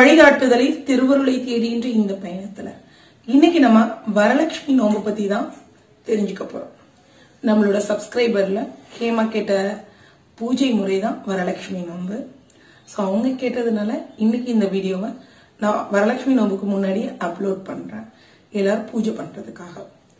வழிகாட்டுதலில் திருவருளை தேடின்ற இந்த பயணத்துல இன்னைக்கு நம்ம வரலட்சுமி நோம்பு பத்தி தான் தெரிஞ்சுக்க போறோம் நம்மளோட சப்ஸ்கிரைபர்ல ஹேமா கேட்ட பூஜை முறை தான் வரலட்சுமி நோன்பு ஸோ அவங்க கேட்டதுனால இன்னைக்கு இந்த வீடியோவை நான் வரலட்சுமி நோம்புக்கு முன்னாடி அப்லோட் பண்றேன் எல்லாரும் பூஜை பண்றதுக்காக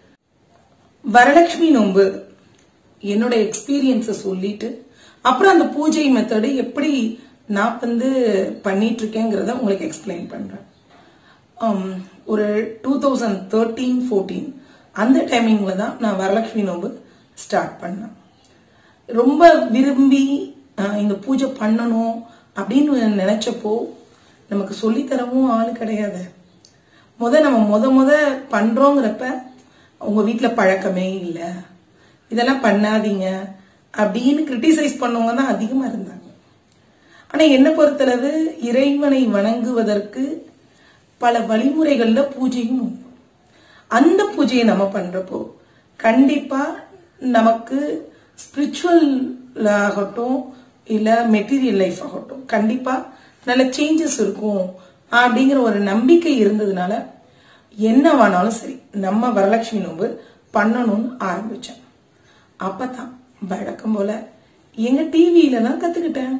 வரலட்சுமி நோன்பு என்னோட எக்ஸ்பீரியன்ஸை சொல்லிட்டு அப்புறம் அந்த பூஜை மெத்தடு எப்படி நான் வந்து பண்ணிட்டு இருக்கேங்கிறத உங்களுக்கு எக்ஸ்பிளைன் பண்றேன் um, ஒரு டூ தௌசண்ட் தேர்ட்டீன் ஃபோர்டீன் அந்த டைமிங்ல தான் நான் வரலட்சுமி நோன்பு ஸ்டார்ட் பண்ணேன் ரொம்ப விரும்பி அஹ், இந்த பூஜை பண்ணணும் அப்படின்னு நினைச்சப்போ நமக்கு சொல்லித்தரவும் ஆள் கிடையாது முத நம்ம முத முத பண்றோங்கிறப்ப உங்க வீட்ல பழக்கமே இல்ல இதெல்லாம் பண்ணாதீங்க அப்படின்னு கிரிட்டிசைஸ் பண்ணவங்க தான் அதிகமா இருந்தாங்க ஆனா என்ன பொறுத்தளவு இறைவனை வணங்குவதற்கு பல வழிமுறைகள்ல பூஜையும் உண்டு அந்த பூஜையை நம்ம பண்றப்போ கண்டிப்பா நமக்கு ஸ்பிரிச்சுவல் ஆகட்டும் இல்ல மெட்டீரியல் லைஃப் ஆகட்டும் கண்டிப்பா நல்ல சேஞ்சஸ் இருக்கும் அப்படிங்கிற ஒரு நம்பிக்கை இருந்ததுனால என்னவானாலும் சரி நம்ம வரலட்சுமி நோன்பு பண்ணணும்னு ஆரம்பிச்சேன் அப்பதான் வழக்கம் போல எங்க டிவியில தான் கத்துக்கிட்டேன்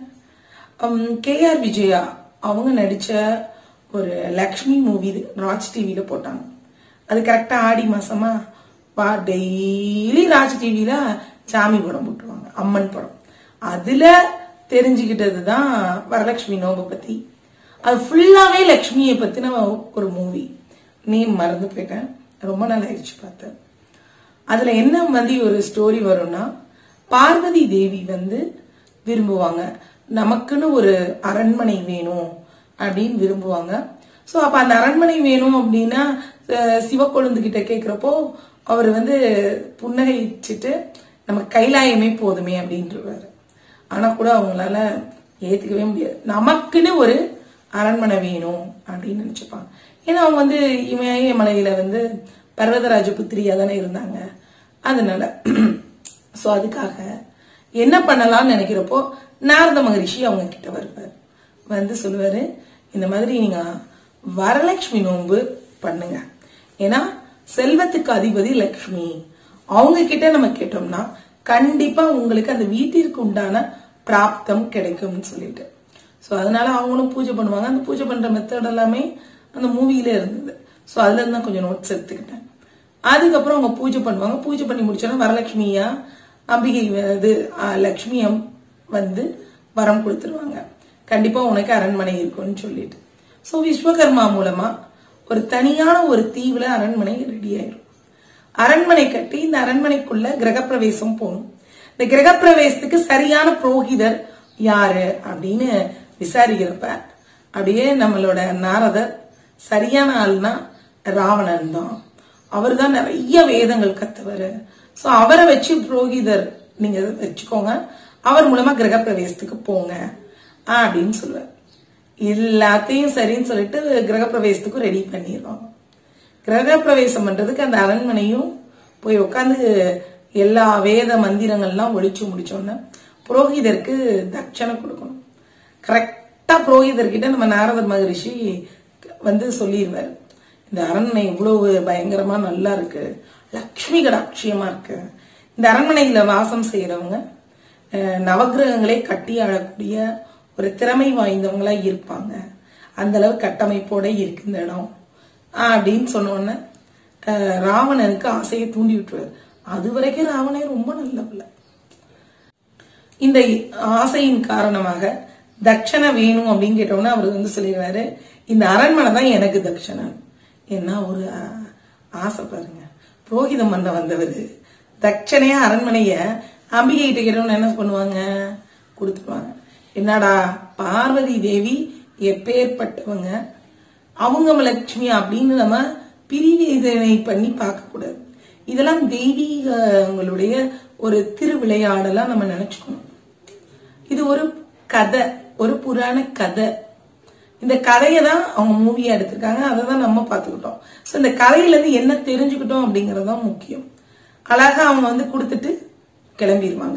கே ஆர் விஜயா அவங்க நடிச்ச ஒரு லக்ஷ்மி மூவி ராஜ் டிவியில போட்டாங்க அது கரெக்டா ஆடி மாசமா பா டெய்லி ராஜ் டிவியில சாமி படம் போட்டுருவாங்க அம்மன் படம் அதுல தெரிஞ்சுக்கிட்டது தான் வரலட்சுமி நோம்பை பத்தி அது ஃபுல்லாவே லக்ஷ்மியை பத்தின ஒரு மூவி நேம் மறந்து போயிட்டேன் ரொம்ப நாள் ஆயிடுச்சு பார்த்தேன் அதுல என்ன மாதிரி ஒரு ஸ்டோரி வரும்னா பார்வதி தேவி வந்து விரும்புவாங்க நமக்குன்னு ஒரு அரண்மனை வேணும் அப்படின்னு விரும்புவாங்க சோ அப்ப அந்த அரண்மனை வேணும் அப்படின்னா அஹ், சிவக்கொழுந்து கிட்ட கேக்குறப்போ அவர் வந்து புன்னகைச்சிட்டு நமக்கு கைலாயமே போதுமே அப்படின்றவாரு ஆனா கூட அவங்களால ஏத்துக்கவே முடியாது நமக்குன்னு ஒரு அரண்மனை வேணும் அப்படின்னு நினைச்சுப்பாங்க ஏன்னா அவங்க வந்து இமயமலையில வந்து பர்வதராஜ புத்திரியா தானே இருந்தாங்க அதனால சோ அதுக்காக என்ன பண்ணலாம்னு நினைக்கிறப்போ நாரத மகரிஷி அவங்க கிட்ட வருவார் வந்து சொல்லுவாரு இந்த மாதிரி நீங்க வரலட்சுமி நோன்பு பண்ணுங்க ஏன்னா செல்வத்துக்கு அதிபதி லக்ஷ்மி அவங்க கிட்ட நம்ம கேட்டோம்னா கண்டிப்பா உங்களுக்கு அந்த வீட்டிற்கு உண்டான பிராப்தம் கிடைக்கும்னு சொல்லிட்டு சோ அதனால அவங்களும் பூஜை பண்ணுவாங்க அந்த பூஜை பண்ற மெத்தட் எல்லாமே அந்த மூவியில இருந்தது சோ அதுல இருந்து தான் கொஞ்சம் நோட்ஸ் எடுத்துக்கிட்டேன் அதுக்கப்புறம் அவங்க பூஜை பண்ணுவாங்க பூஜை பண்ணி முடிச்சோன்னா வரலட்சுமியா அம்பிகை இது அஹ், லக்ஷ்மியம் வந்து வரம் கொடுத்துருவாங்க கண்டிப்பா உனக்கு அரண்மனை இருக்கும்னு சொல்லிட்டு சோ விஸ்வகர்மா மூலமா ஒரு தனியான ஒரு தீவுல அரண்மனை ரெடி ஆயிரும் அரண்மனை கட்டி இந்த அரண்மனைக்குள்ள கிரகப்பிரவேசம் போகணும் இந்த கிரகப்பிரவேசத்துக்கு சரியான புரோகிதர் யாரு அப்படின்னு விசாரிக்கிறப்ப அப்படியே நம்மளோட நாரதர் சரியான ஆள்னா ராவணன் தான் அவர் தான் நிறைய வேதங்கள் கத்தவர் சோ அவரை வச்சு புரோகிதர் நீங்க வச்சுக்கோங்க அவர் மூலமா கிரகப்பிரவேசத்துக்கு போங்க அப்படின்னு சொல்லுவார் எல்லாத்தையும் சரின்னு சொல்லிட்டு கிரகப்பிரவேசத்துக்கும் ரெடி பண்ணிடுவாங்க கிரகப்பிரவேசம் பண்றதுக்கு அந்த அரண்மனையும் போய் உட்காந்து எல்லா வேத மந்திரங்கள்லாம் ஒழிச்சு முடிச்சோன்னே புரோகிதருக்கு தட்சணை கொடுக்கணும் கரெக்டா புரோகிதர்கிட்ட நம்ம நாரத மகரிஷி வந்து சொல்லிடுவாரு இந்த அரண்மனை இவ்வளவு பயங்கரமா நல்லா இருக்கு லக்ஷ்மி கடாட்சியமா இருக்கு இந்த அரண்மனையில வாசம் செய்யறவங்க அஹ், நவக்கிரகங்களை கட்டி ஆளக்கூடிய ஒரு திறமை வாய்ந்தவங்களா இருப்பாங்க அந்த அளவு கட்டமைப்போட இருக்கு இந்த இடம் ஆஹ் அப்படின்னு சொன்ன உடனே அஹ், ராவணனுக்கு ஆசையை தூண்டி விட்டுருவாரு அது வரைக்கும் ராவணன் ரொம்ப நல்ல பிள்ளை இந்த ஆசையின் காரணமாக தட்சணை வேணும் அப்படின்னு கேட்டோம்னா அவர் வந்து சொல்லிடுவாரு இந்த அரண்மனை தான் எனக்கு தட்சணை என்ன ஒரு ஆ- ஆசை பாருங்க புரோகிதம் பண்ண வந்தவர் தட்சணையா அரண்மனைய அம்பிகை கிட்ட கேட்டோம்னா என்ன பண்ணுவாங்க கொடுத்துருவாங்க என்னடா பார்வதி தேவி எப்பேற்பட்டவங்க அவங்க லட்சுமி அப்படின்னு நம்ம பிரிவேதனை பண்ணி பார்க்க கூடாது இதெல்லாம் தெய்வீகங்களுடைய ஒரு திருவிளையாடலா நம்ம நினைச்சுக்கணும் இது ஒரு கதை ஒரு புராண கதை இந்த கதையை தான் அவங்க மூவியா எடுத்திருக்காங்க அதை தான் நம்ம பார்த்துக்கிட்டோம் ஸோ இந்த கதையில இருந்து என்ன தெரிஞ்சுக்கிட்டோம் அப்படிங்கறது தான் முக்கியம் அழகா அவங்க வந்து கொடுத்துட்டு கிளம்பிடுவாங்க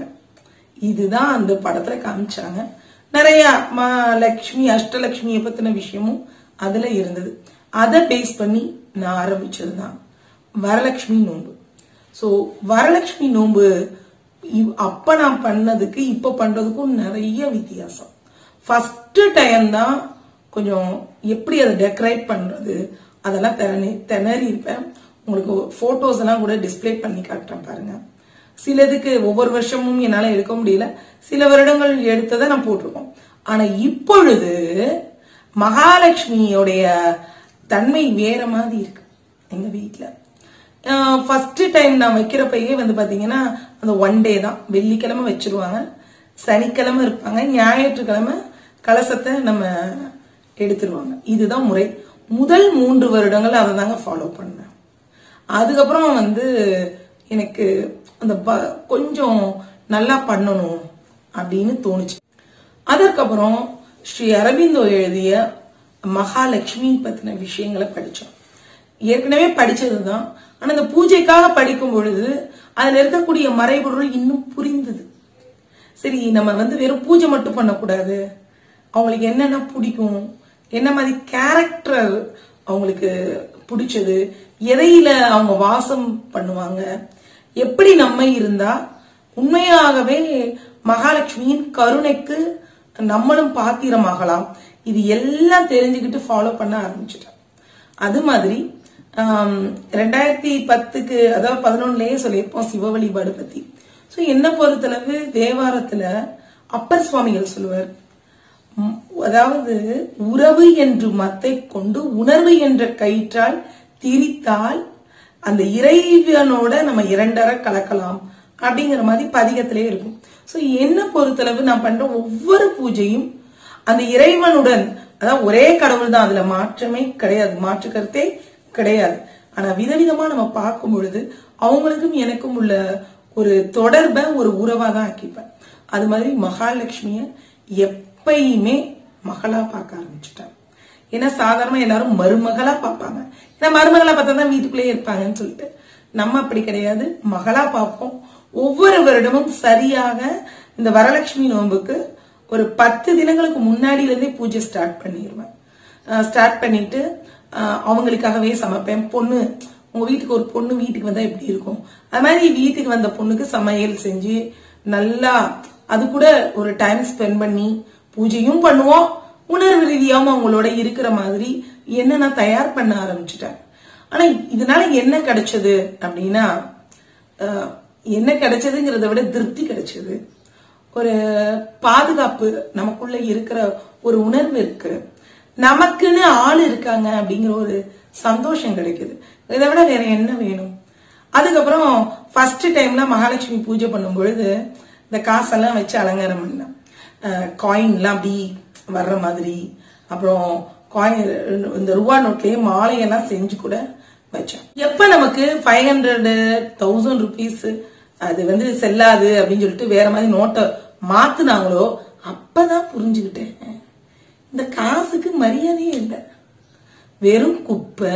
இதுதான் அந்த படத்துல காமிச்சாங்க நிறைய மா லக்ஷ்மி அஷ்டலக்ஷ்மியை பத்தின விஷயமும் அதுல இருந்தது அதை பேஸ் பண்ணி நான் ஆரம்பிச்சதுதான் வரலட்சுமி நோன்பு சோ வரலட்சுமி நோன்பு இவ்- அப்ப நான் பண்ணதுக்கு இப்ப பண்றதுக்கும் நிறைய வித்தியாசம் ஃபர்ஸ்ட் டைம் தான் கொஞ்சம் எப்படி அதை டெக்கரேட் பண்றது அதெல்லாம் திறனி திணறி இருப்பேன் உங்களுக்கு போட்டோஸ் எல்லாம் கூட டிஸ்ப்ளே பண்ணி காட்டுறேன் பாருங்க சிலதுக்கு ஒவ்வொரு வருஷமும் என்னால எடுக்க முடியல சில வருடங்கள் எடுத்ததை நான் போட்டிருக்கோம் ஆனா இப்பொழுது மகாலட்சுமியோடைய தன்மை வேற மாதிரி இருக்கு எங்க வீட்ல ஃபர்ஸ்ட் டைம் நான் வைக்கிறப்பயே வந்து பாத்தீங்கன்னா அந்த ஒன் டே தான் வெள்ளிக்கிழமை வச்சிருவாங்க சனிக்கிழமை இருப்பாங்க ஞாயிற்றுக்கிழமை கலசத்தை நம்ம எடுத்துருவாங்க இதுதான் முறை முதல் மூன்று வருடங்கள் அதை தாங்க ஃபாலோ பண்ணேன் அதுக்கப்புறம் வந்து எனக்கு அந்த ப- கொஞ்சம் நல்லா பண்ணணும் அப்படின்னு தோணுச்சு அதற்கப்புறம் ஸ்ரீ அரவிந்தோ எழுதிய மகாலட்சுமி பத்தின விஷயங்களை படிச்சோம் ஏற்கனவே படிச்சதுதான் ஆனா அந்த பூஜைக்காக படிக்கும் பொழுது அதுல இருக்கக்கூடிய மறைபொருள் இன்னும் புரிந்தது சரி நம்ம வந்து வெறும் பூஜை மட்டும் பண்ணக்கூடாது அவங்களுக்கு என்னென்ன பிடிக்கும் என்ன மாதிரி கேரக்டர் அவங்களுக்கு பிடிச்சது எதையில அவங்க வாசம் பண்ணுவாங்க எப்படி நம்ம இருந்தா உண்மையாகவே மகாலட்சுமியின் கருணைக்கு நம்மளும் பாத்திரமாகலாம் இது எல்லாம் தெரிஞ்சுக்கிட்டு ஃபாலோ பண்ண ஆரம்பிச்சிட்டேன் அது மாதிரி ஆம், ரெண்டாயிரத்தி பத்துக்கு அதாவது பதினொன்னுலயே சொல்லியிருப்போம் சிவ வழிபாடு பத்தி சோ என்ன பொறுத்தளவு தேவாரத்துல அப்பர் சுவாமிகள் சொல்லுவார் ம், அதாவது உறவு என்று மத்தை கொண்டு உணர்வு என்ற கயிற்றால் திரித்தால் அந்த இறைவனோட நம்ம இரண்டர கலக்கலாம் அப்படிங்கிற மாதிரி பதிகத்திலே இருக்கும் சோ என்ன பொறுத்தளவு நான் பண்ற ஒவ்வொரு பூஜையும் அந்த இறைவனுடன் அதாவது ஒரே கடவுள் தான் அதுல மாற்றமே கிடையாது மாற்று கருத்தே கிடையாது ஆனா விதவிதமா நம்ம பார்க்கும் பொழுது அவங்களுக்கும் எனக்கும் உள்ள ஒரு தொடர்பை ஒரு உறவா தான் ஆக்கிப்பேன் அது மாதிரி மகாலட்சுமிய எப்பயுமே மகளா பார்க்க ஆரம்பிச்சுட்டேன் ஏன்னா சாதாரணமா எல்லாரும் மருமகளா பார்ப்பாங்க ஏன்னா மருமகளா பார்த்தா தான் வீட்டுக்குள்ளேயே இருப்பாங்கன்னு சொல்லிட்டு நம்ம அப்படி கிடையாது மகளா பார்ப்போம் ஒவ்வொரு வருடமும் சரியாக இந்த வரலட்சுமி நோன்புக்கு ஒரு பத்து தினங்களுக்கு முன்னாடில இருந்தே பூஜை ஸ்டார்ட் பண்ணிடுவேன் ஸ்டார்ட் பண்ணிட்டு அஹ், அவங்களுக்காகவே சமைப்பேன் பொண்ணு உங்க வீட்டுக்கு ஒரு பொண்ணு வீட்டுக்கு வந்தா எப்படி இருக்கும் அது மாதிரி வீட்டுக்கு வந்த பொண்ணுக்கு சமையல் செஞ்சு நல்லா அது கூட ஒரு டைம் ஸ்பெண்ட் பண்ணி பூஜையும் பண்ணுவோம் உணர்வு ரீதியாவும் அவங்களோட இருக்கிற மாதிரி என்ன நான் தயார் பண்ண ஆரம்பிச்சிட்டேன் ஆனா இதனால என்ன கிடைச்சது அப்படின்னா அஹ், என்ன கிடைச்சதுங்கிறத விட திருப்தி கிடைச்சது ஒரு பாதுகாப்பு நமக்குள்ள இருக்கிற ஒரு உணர்வு இருக்கு நமக்குன்னு ஆள் இருக்காங்க அப்படிங்கிற ஒரு சந்தோஷம் கிடைக்குது இதை விட வேற என்ன வேணும் அதுக்கப்புறம் ஃபர்ஸ்ட் டைம்ல மகாலட்சுமி பூஜை பண்ணும் பொழுது இந்த காசெல்லாம் வச்சு அலங்காரம் பண்ணேன் காயின்லாம் அப்படி வர்ற மாதிரி அப்புறம் காயின் இந்த ரூபா நோட்லயே மாலையெல்லாம் செஞ்சு கூட வச்சேன் எப்ப நமக்கு ஃபைவ் ஹண்ட்ரட் தௌசண்ட் ருபீஸ் அது வந்து செல்லாது அப்படின்னு சொல்லிட்டு வேற மாதிரி நோட்டை மாத்துனாங்களோ அப்பதான் புரிஞ்சுக்கிட்டேன் இந்த காசுக்கு மரியாதையே இல்லை வெறும் குப்பை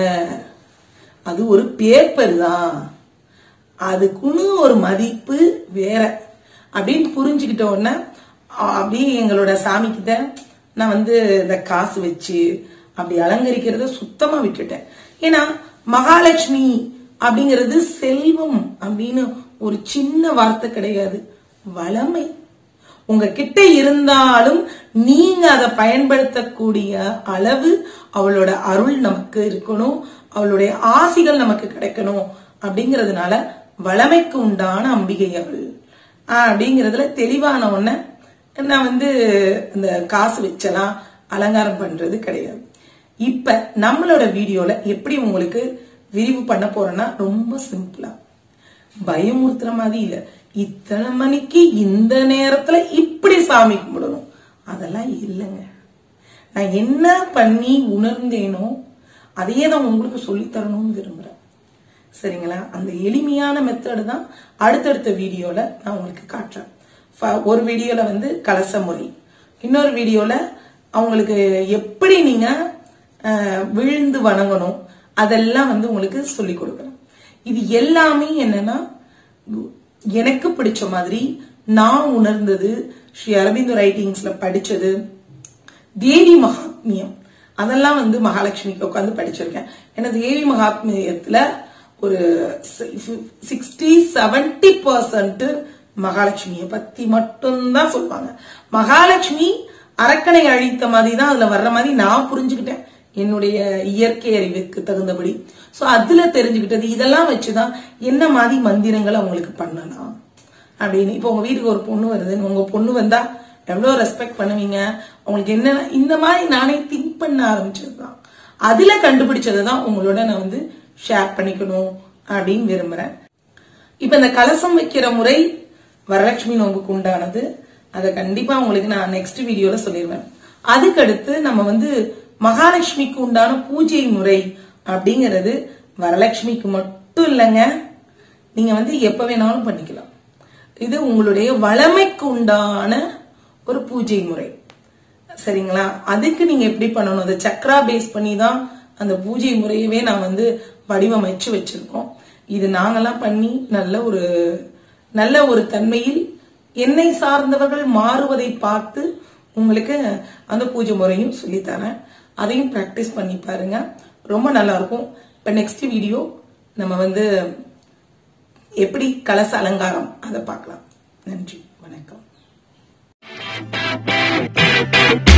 அது ஒரு பேப்பர் தான் அதுக்குன்னு ஒரு மதிப்பு வேற அப்படின்னு புரிஞ்சுக்கிட்ட உடனே அ- அப்படியே எங்களோட சாமி கிட்ட நான் வந்து இந்த காசு வச்சு அப்படி அலங்கரிக்கிறத சுத்தமா விட்டுட்டேன் ஏன்னா மகாலட்சுமி அப்படிங்கிறது செல்வம் அப்படின்னு ஒரு சின்ன வார்த்தை கிடையாது வளமை உங்ககிட்ட இருந்தாலும் நீங்க அதை பயன்படுத்தக்கூடிய அளவு அவளோட அருள் நமக்கு இருக்கணும் அவளுடைய ஆசிகள் நமக்கு கிடைக்கணும் அப்படிங்கறதுனால வளமைக்கு உண்டான அம்பிகை அவள் ஆஹ் அப்படிங்கறதுல தெளிவான ஒன்ன நான் வந்து இந்த காசு வச்செல்லாம் அலங்காரம் பண்றது கிடையாது இப்ப நம்மளோட வீடியோல எப்படி உங்களுக்கு விரிவு பண்ண போறேன்னா ரொம்ப சிம்பிளா பயமுறுத்துற மாதிரி இல்ல இத்தனை மணிக்கு இந்த நேரத்துல இப்படி சாமி கும்பிடணும் அதெல்லாம் இல்லைங்க நான் என்ன பண்ணி உணர்ந்தேனோ அதையே தான் உங்களுக்கு சொல்லித் தரணும்னு விரும்புறேன் சரிங்களா அந்த எளிமையான மெத்தடு தான் அடுத்தடுத்த வீடியோல நான் உங்களுக்கு காட்டுறேன் ஃப- ஒரு வீடியோல வந்து கலச முறை இன்னொரு வீடியோல அவங்களுக்கு எப்படி நீங்க அஹ், விழுந்து வணங்கணும் அதெல்லாம் வந்து உங்களுக்கு சொல்லி கொடுக்குறேன் இது எல்லாமே என்னன்னா எனக்கு பிடிச்ச மாதிரி நான் உணர்ந்தது ஸ்ரீ அரவிந்த் ரைட்டிங்ஸ்ல படிச்சது தேவி மகாத்மியம் அதெல்லாம் வந்து மகாலட்சுமிக்கு உட்காந்து படிச்சிருக்கேன் எனது ஏவி மகாத்மியத்துல ஒரு சிக்ஸ்டி செவன்டி பர்சன்ட் மகாலட்சுமியை பத்தி மட்டும்தான் சொல்லுவாங்க மகாலட்சுமி அரக்கனை அழித்த மாதிரி தான் அதுல வர்ற மாதிரி நான் புரிஞ்சுக்கிட்டேன் என்னுடைய இயற்கை அறிவுக்கு தகுந்தபடி சோ அதுல தெரிஞ்சுக்கிட்டது இதெல்லாம் வச்சுதான் என்ன மாதிரி மந்திரங்கள் அவங்களுக்கு பண்ணலாம் அப்படின்னு இப்போ உங்க வீட்டுக்கு ஒரு பொண்ணு வருதுன்னு உங்க பொண்ணு வந்தா எவ்வளவு ரெஸ்பெக்ட் பண்ணுவீங்க உங்களுக்கு என்ன இந்த மாதிரி நானே திங்க் பண்ண ஆரம்பிச்சதுதான் அதுல கண்டுபிடிச்சதை தான் உங்களோட நான் வந்து ஷேர் பண்ணிக்கணும் அப்படின்னு விரும்புறேன் இப்ப இந்த கலசம் வைக்கிற முறை வரலட்சுமி நோம்புக்கு உண்டானது அதை கண்டிப்பா உங்களுக்கு நான் நெக்ஸ்ட் வீடியோல சொல்லிடுவேன் அதுக்கடுத்து நம்ம வந்து மகாலட்சுமிக்கு உண்டான பூஜை முறை அப்படிங்கிறது வரலட்சுமிக்கு மட்டும் இல்லைங்க நீங்க வந்து எப்ப வேணாலும் பண்ணிக்கலாம் இது உங்களுடைய வளமைக்கு உண்டான ஒரு பூஜை முறை சரிங்களா அதுக்கு நீங்க எப்படி பண்ணணும் அந்த சக்ரா பேஸ் பண்ணி தான் அந்த பூஜை முறையவே நான் வந்து வடிவமைச்சு வச்சிருக்கோம் இது நாங்கெல்லாம் பண்ணி நல்ல ஒரு நல்ல ஒரு தன்மையில் என்னை சார்ந்தவர்கள் மாறுவதை பார்த்து உங்களுக்கு அந்த பூஜை முறையும் சொல்லித்தரேன் அதையும் பிராக்டிஸ் பண்ணி பாருங்க ரொம்ப நல்லா இருக்கும் இப்ப நெக்ஸ்ட் வீடியோ நம்ம வந்து எப்படி கலச அலங்காரம் அதை பார்க்கலாம் நன்றி வணக்கம்